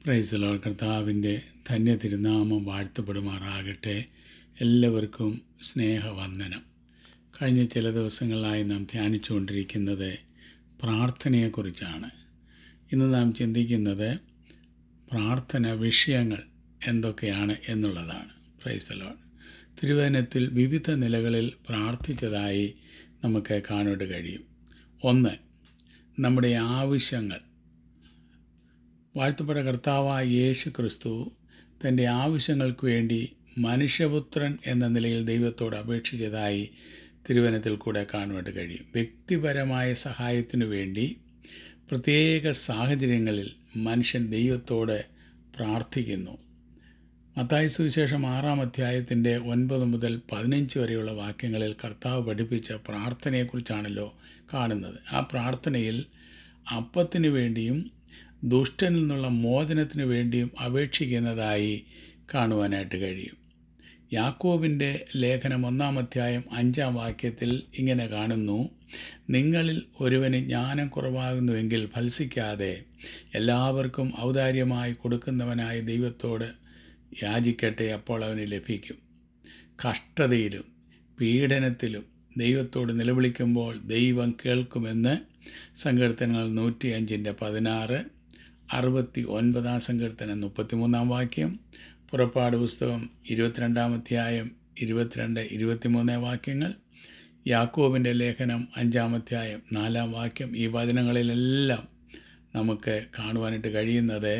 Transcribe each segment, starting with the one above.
പ്രൈസലോ കർത്താവിൻ്റെ ധന്യ തിരുനാമം വാഴ്ത്തപ്പെടുമാറാകട്ടെ എല്ലാവർക്കും സ്നേഹവന്ദനം കഴിഞ്ഞ ചില ദിവസങ്ങളായി നാം ധ്യാനിച്ചുകൊണ്ടിരിക്കുന്നത് പ്രാർത്ഥനയെക്കുറിച്ചാണ് ഇന്ന് നാം ചിന്തിക്കുന്നത് പ്രാർത്ഥന വിഷയങ്ങൾ എന്തൊക്കെയാണ് എന്നുള്ളതാണ് പ്രൈസലോ തിരുവചനത്തിൽ വിവിധ നിലകളിൽ പ്രാർത്ഥിച്ചതായി നമുക്ക് കാണുവാൻ കഴിയും ഒന്ന് നമ്മുടെ ആവശ്യങ്ങൾ വാഴ്ത്തപ്പെട്ട കർത്താവായ യേശു ക്രിസ്തു തൻ്റെ ആവശ്യങ്ങൾക്ക് വേണ്ടി മനുഷ്യപുത്രൻ എന്ന നിലയിൽ ദൈവത്തോട് അപേക്ഷിച്ചതായി തിരുവനത്തിൽ കൂടെ കാണുവാൻ കഴിയും വ്യക്തിപരമായ സഹായത്തിനു വേണ്ടി പ്രത്യേക സാഹചര്യങ്ങളിൽ മനുഷ്യൻ ദൈവത്തോട് പ്രാർത്ഥിക്കുന്നു മത്തായി സുവിശേഷം ആറാം അധ്യായത്തിൻ്റെ ഒൻപത് മുതൽ പതിനഞ്ച് വരെയുള്ള വാക്യങ്ങളിൽ കർത്താവ് പഠിപ്പിച്ച പ്രാർത്ഥനയെക്കുറിച്ചാണല്ലോ കാണുന്നത് ആ പ്രാർത്ഥനയിൽ അപ്പത്തിന് വേണ്ടിയും ദുഷ്ടനിൽ നിന്നുള്ള മോചനത്തിനു വേണ്ടിയും അപേക്ഷിക്കുന്നതായി കാണുവാനായിട്ട് കഴിയും യാക്കോബിൻ്റെ ലേഖനം ഒന്നാം അധ്യായം അഞ്ചാം വാക്യത്തിൽ ഇങ്ങനെ കാണുന്നു നിങ്ങളിൽ ഒരുവന് ജ്ഞാനം കുറവാകുന്നുവെങ്കിൽ ഫത്സിക്കാതെ എല്ലാവർക്കും ഔദാര്യമായി കൊടുക്കുന്നവനായ ദൈവത്തോട് യാചിക്കട്ടെ അപ്പോൾ അവന് ലഭിക്കും കഷ്ടതയിലും പീഡനത്തിലും ദൈവത്തോട് നിലവിളിക്കുമ്പോൾ ദൈവം കേൾക്കുമെന്ന് സങ്കീർത്തനങ്ങൾ നൂറ്റി അഞ്ചിൻ്റെ പതിനാറ് അറുപത്തി ഒൻപതാം സങ്കീർത്തനം മുപ്പത്തിമൂന്നാം വാക്യം പുറപ്പാട് പുസ്തകം ഇരുപത്തിരണ്ടാം അധ്യായം ഇരുപത്തിരണ്ട് ഇരുപത്തിമൂന്ന് വാക്യങ്ങൾ യാക്കോബിൻ്റെ ലേഖനം അഞ്ചാം അധ്യായം നാലാം വാക്യം ഈ വചനങ്ങളിലെല്ലാം നമുക്ക് കാണുവാനായിട്ട് കഴിയുന്നത്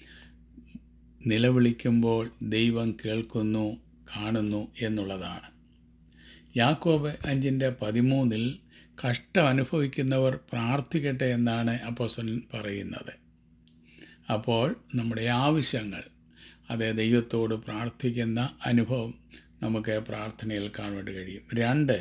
നിലവിളിക്കുമ്പോൾ ദൈവം കേൾക്കുന്നു കാണുന്നു എന്നുള്ളതാണ് യാക്കോബ് അഞ്ചിൻ്റെ പതിമൂന്നിൽ കഷ്ടം അനുഭവിക്കുന്നവർ പ്രാർത്ഥിക്കട്ടെ എന്നാണ് അപ്പോസലൻ പറയുന്നത് അപ്പോൾ നമ്മുടെ ആവശ്യങ്ങൾ അത് ദൈവത്തോട് പ്രാർത്ഥിക്കുന്ന അനുഭവം നമുക്ക് പ്രാർത്ഥനയിൽ കാണുവാൻ കഴിയും രണ്ട്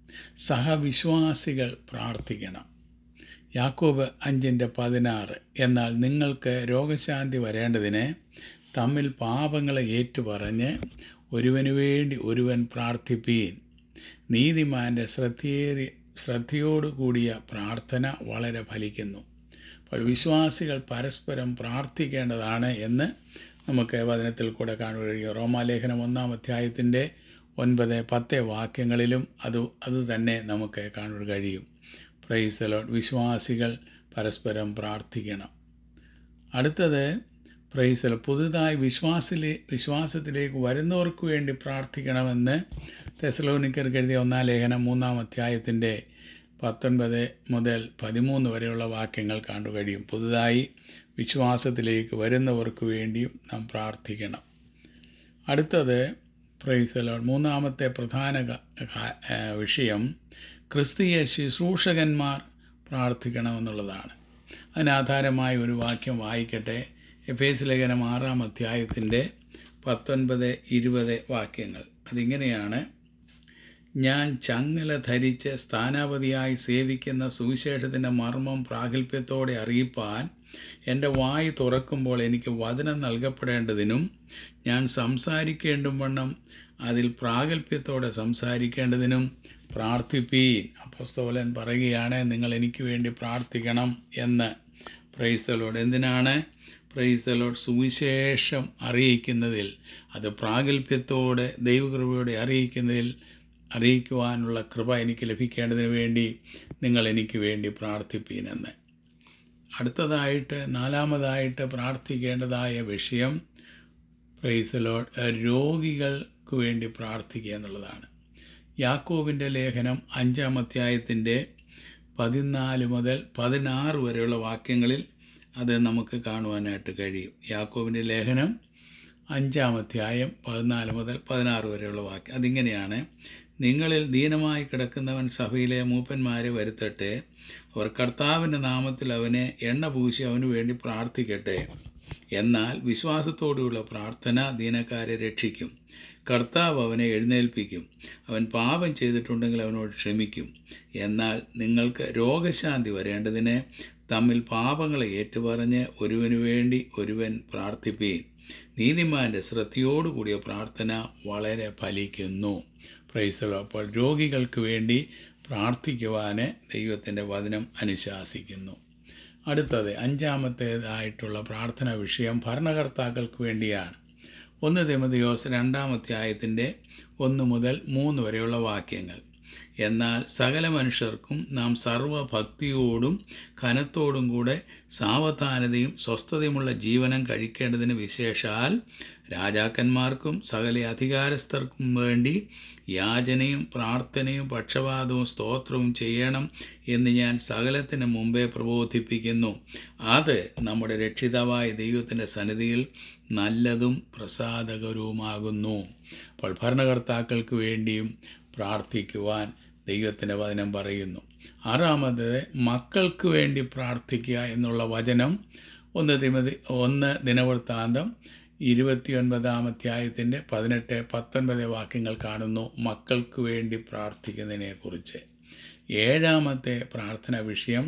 സഹവിശ്വാസികൾ പ്രാർത്ഥിക്കണം യാക്കോബ് അഞ്ചിൻ്റെ പതിനാറ് എന്നാൽ നിങ്ങൾക്ക് രോഗശാന്തി വരേണ്ടതിന് തമ്മിൽ പാപങ്ങളെ ഏറ്റുപറഞ്ഞ് ഒരുവന് വേണ്ടി ഒരുവൻ പ്രാർത്ഥിപ്പീൻ നീതിമാൻ്റെ ശ്രദ്ധേറി ശ്രദ്ധയോടുകൂടിയ പ്രാർത്ഥന വളരെ ഫലിക്കുന്നു അപ്പോൾ വിശ്വാസികൾ പരസ്പരം പ്രാർത്ഥിക്കേണ്ടതാണ് എന്ന് നമുക്ക് വചനത്തിൽ കൂടെ കാണുക കഴിയും റോമാലേഖനം ഒന്നാം അധ്യായത്തിൻ്റെ ഒൻപത് പത്ത് വാക്യങ്ങളിലും അത് അത് തന്നെ നമുക്ക് കാണുവാൻ കഴിയും പ്രൈസലോ വിശ്വാസികൾ പരസ്പരം പ്രാർത്ഥിക്കണം അടുത്തത് പ്രൈസൽ പുതുതായി വിശ്വാസിലെ വിശ്വാസത്തിലേക്ക് വരുന്നവർക്ക് വേണ്ടി പ്രാർത്ഥിക്കണമെന്ന് തെസലോനിക്കർക്ക് എഴുതിയ ഒന്നാം ലേഖനം മൂന്നാം അധ്യായത്തിൻ്റെ പത്തൊൻപത് മുതൽ പതിമൂന്ന് വരെയുള്ള വാക്യങ്ങൾ കാണു കഴിയും പുതുതായി വിശ്വാസത്തിലേക്ക് വരുന്നവർക്ക് വേണ്ടിയും നാം പ്രാർത്ഥിക്കണം അടുത്തത് പ്രൈസലോൺ മൂന്നാമത്തെ പ്രധാന വിഷയം ക്രിസ്തീയ ശുശ്രൂഷകന്മാർ പ്രാർത്ഥിക്കണമെന്നുള്ളതാണ് അതിനാധാരമായ ഒരു വാക്യം വായിക്കട്ടെ എഫേസ് ലേഖനം ആറാം അധ്യായത്തിൻ്റെ പത്തൊൻപത് ഇരുപത് വാക്യങ്ങൾ അതിങ്ങനെയാണ് ഞാൻ ചങ്ങല ധരിച്ച് സ്ഥാനാപതിയായി സേവിക്കുന്ന സുവിശേഷത്തിൻ്റെ മർമ്മം പ്രാഗൽഭ്യത്തോടെ അറിയിപ്പാൻ എൻ്റെ വായി തുറക്കുമ്പോൾ എനിക്ക് വചനം നൽകപ്പെടേണ്ടതിനും ഞാൻ സംസാരിക്കേണ്ടും വണ്ണം അതിൽ പ്രാഗൽഭ്യത്തോടെ സംസാരിക്കേണ്ടതിനും പ്രാർത്ഥിപ്പീൻ അപ്പസ്തോലൻ പറയുകയാണ് നിങ്ങൾ എനിക്ക് വേണ്ടി പ്രാർത്ഥിക്കണം എന്ന് പ്രൈസ്തലോട് എന്തിനാണ് പ്രൈസ്തലോട് സുവിശേഷം അറിയിക്കുന്നതിൽ അത് പ്രാഗൽഭ്യത്തോടെ ദൈവകൃപയോടെ അറിയിക്കുന്നതിൽ അറിയിക്കുവാനുള്ള കൃപ എനിക്ക് ലഭിക്കേണ്ടതിന് വേണ്ടി നിങ്ങൾ എനിക്ക് വേണ്ടി പ്രാർത്ഥിപ്പീനെന്ന് അടുത്തതായിട്ട് നാലാമതായിട്ട് പ്രാർത്ഥിക്കേണ്ടതായ വിഷയം പ്രൈസലോഡ് രോഗികൾക്ക് വേണ്ടി പ്രാർത്ഥിക്കുക എന്നുള്ളതാണ് യാക്കോബിൻ്റെ ലേഖനം അഞ്ചാം അധ്യായത്തിൻ്റെ പതിനാല് മുതൽ പതിനാറ് വരെയുള്ള വാക്യങ്ങളിൽ അത് നമുക്ക് കാണുവാനായിട്ട് കഴിയും യാക്കോബിൻ്റെ ലേഖനം അഞ്ചാം അധ്യായം പതിനാല് മുതൽ പതിനാറ് വരെയുള്ള വാക്യം അതിങ്ങനെയാണ് നിങ്ങളിൽ ദീനമായി കിടക്കുന്നവൻ സഭയിലെ മൂപ്പന്മാരെ വരുത്തട്ടെ അവർ കർത്താവിൻ്റെ നാമത്തിൽ അവനെ എണ്ണ പൂശി അവന് വേണ്ടി പ്രാർത്ഥിക്കട്ടെ എന്നാൽ വിശ്വാസത്തോടെയുള്ള പ്രാർത്ഥന ദീനക്കാരെ രക്ഷിക്കും കർത്താവ് അവനെ എഴുന്നേൽപ്പിക്കും അവൻ പാപം ചെയ്തിട്ടുണ്ടെങ്കിൽ അവനോട് ക്ഷമിക്കും എന്നാൽ നിങ്ങൾക്ക് രോഗശാന്തി വരേണ്ടതിന് തമ്മിൽ പാപങ്ങളെ ഏറ്റുപറഞ്ഞ് ഒരുവനു വേണ്ടി ഒരുവൻ പ്രാർത്ഥിപ്പീൻ നീതിമാൻ്റെ ശ്രദ്ധയോടുകൂടിയ പ്രാർത്ഥന വളരെ ഫലിക്കുന്നു പ്രൈസലോ അപ്പോൾ രോഗികൾക്ക് വേണ്ടി പ്രാർത്ഥിക്കുവാൻ ദൈവത്തിൻ്റെ വചനം അനുശാസിക്കുന്നു അടുത്തത് അഞ്ചാമത്തേതായിട്ടുള്ള പ്രാർത്ഥന വിഷയം ഭരണകർത്താക്കൾക്ക് വേണ്ടിയാണ് ഒന്ന് തിമതിയോസ് രണ്ടാമത്തെ ആയത്തിൻ്റെ ഒന്ന് മുതൽ മൂന്ന് വരെയുള്ള വാക്യങ്ങൾ എന്നാൽ സകല മനുഷ്യർക്കും നാം സർവഭക്തിയോടും ഘനത്തോടും കൂടെ സാവധാനതയും സ്വസ്ഥതയുമുള്ള ജീവനം കഴിക്കേണ്ടതിന് വിശേഷാൽ രാജാക്കന്മാർക്കും സകല അധികാരസ്ഥർക്കും വേണ്ടി യാചനയും പ്രാർത്ഥനയും പക്ഷപാതവും സ്തോത്രവും ചെയ്യണം എന്ന് ഞാൻ സകലത്തിന് മുമ്പേ പ്രബോധിപ്പിക്കുന്നു അത് നമ്മുടെ രക്ഷിതാവായ ദൈവത്തിൻ്റെ സന്നിധിയിൽ നല്ലതും പ്രസാദകരവുമാകുന്നു അപ്പോൾ ഭരണകർത്താക്കൾക്ക് വേണ്ടിയും പ്രാർത്ഥിക്കുവാൻ ദൈവത്തിൻ്റെ വചനം പറയുന്നു ആറാമത് മക്കൾക്ക് വേണ്ടി പ്രാർത്ഥിക്കുക എന്നുള്ള വചനം ഒന്ന് തിമതി ഒന്ന് ദിനവൃത്താന്തം ഇരുപത്തിയൊൻപതാമധ്യായത്തിൻ്റെ പതിനെട്ട് പത്തൊൻപത് വാക്യങ്ങൾ കാണുന്നു മക്കൾക്ക് വേണ്ടി പ്രാർത്ഥിക്കുന്നതിനെക്കുറിച്ച് ഏഴാമത്തെ പ്രാർത്ഥന വിഷയം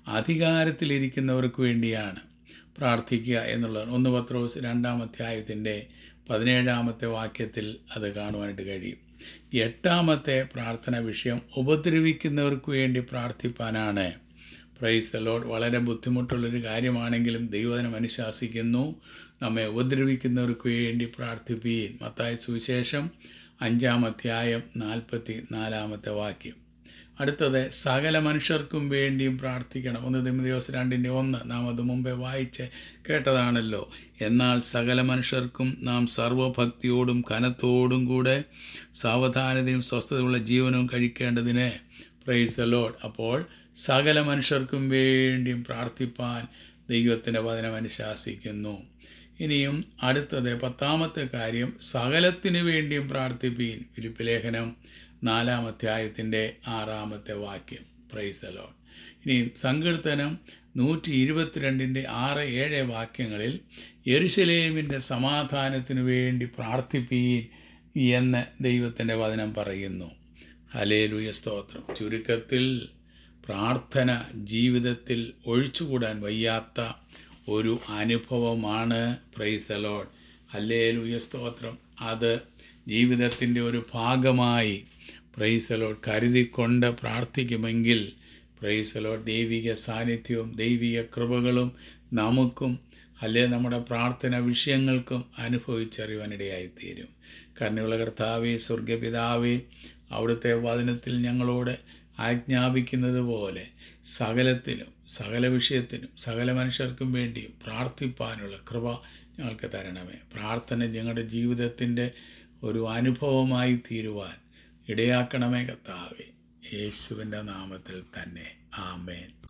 അധികാരത്തിലിരിക്കുന്നവർക്ക് വേണ്ടിയാണ് പ്രാർത്ഥിക്കുക എന്നുള്ളത് ഒന്ന് പത്രോസ് രണ്ടാമധ്യായത്തിൻ്റെ പതിനേഴാമത്തെ വാക്യത്തിൽ അത് കാണുവാനായിട്ട് കഴിയും എട്ടാമത്തെ പ്രാർത്ഥന വിഷയം ഉപദ്രവിക്കുന്നവർക്ക് വേണ്ടി പ്രാർത്ഥിപ്പാനാണ് പ്രൈസ് ദ ലോഡ് വളരെ ബുദ്ധിമുട്ടുള്ളൊരു കാര്യമാണെങ്കിലും ദൈവദിനം അനുശാസിക്കുന്നു നമ്മെ ഉപദ്രവിക്കുന്നവർക്ക് വേണ്ടി പ്രാർത്ഥിപ്പീൻ മത്തായ സുവിശേഷം അഞ്ചാം അധ്യായം നാൽപ്പത്തി നാലാമത്തെ വാക്യം അടുത്തത് സകല മനുഷ്യർക്കും വേണ്ടിയും പ്രാർത്ഥിക്കണം ഒന്ന് തിമതിയോസ് രണ്ടിൻ്റെ ഒന്ന് നാം അത് മുമ്പേ വായിച്ച് കേട്ടതാണല്ലോ എന്നാൽ സകല മനുഷ്യർക്കും നാം സർവഭക്തിയോടും കനത്തോടും കൂടെ സാവധാനതയും സ്വസ്ഥതയുള്ള ജീവനവും കഴിക്കേണ്ടതിന് പ്രൈസ് ലോഡ് അപ്പോൾ സകല മനുഷ്യർക്കും വേണ്ടിയും പ്രാർത്ഥിപ്പാൻ ദൈവത്തിൻ്റെ വചനം അനുശാസിക്കുന്നു ഇനിയും അടുത്തത് പത്താമത്തെ കാര്യം സകലത്തിനു വേണ്ടിയും പ്രാർത്ഥിപ്പീൻ ഫിലിപ്പ് ലേഖനം നാലാം അധ്യായത്തിൻ്റെ ആറാമത്തെ വാക്യം പ്രൈസ് അലോൺ ഇനിയും സങ്കീർത്തനം നൂറ്റി ഇരുപത്തിരണ്ടിൻ്റെ ആറ് ഏഴ് വാക്യങ്ങളിൽ യെരുശലേമിൻ്റെ സമാധാനത്തിനു വേണ്ടി പ്രാർത്ഥിപ്പീൻ എന്ന് ദൈവത്തിൻ്റെ വചനം പറയുന്നു ഹലേലുയ സ്തോത്രം ചുരുക്കത്തിൽ പ്രാർത്ഥന ജീവിതത്തിൽ ഒഴിച്ചുകൂടാൻ വയ്യാത്ത ഒരു അനുഭവമാണ് പ്രൈസ് അലോഡ് ഹല്ലേലുയ സ്തോത്രം അത് ജീവിതത്തിൻ്റെ ഒരു ഭാഗമായി പ്രൈസലോട് കരുതിക്കൊണ്ട് പ്രാർത്ഥിക്കുമെങ്കിൽ പ്രൈസലോട് ദൈവിക സാന്നിധ്യവും ദൈവിക കൃപകളും നമുക്കും അല്ലെ നമ്മുടെ പ്രാർത്ഥന വിഷയങ്ങൾക്കും അനുഭവിച്ചറിയുവാനിടയായിത്തീരും കരുണയുള്ള കർത്താവേ സ്വർഗപിതാവേ അവിടുത്തെ വചനത്തിൽ ഞങ്ങളോട് ആജ്ഞാപിക്കുന്നത് പോലെ സകലത്തിനും സകല വിഷയത്തിനും സകല മനുഷ്യർക്കും വേണ്ടിയും പ്രാർത്ഥിപ്പാനുള്ള കൃപ ഞങ്ങൾക്ക് തരണമേ പ്രാർത്ഥന ഞങ്ങളുടെ ജീവിതത്തിൻ്റെ ഒരു അനുഭവമായി തീരുവാൻ ഇടയാക്കണമേ കർത്താവേ യേശുവിൻ്റെ നാമത്തിൽ തന്നെ ആമേൻ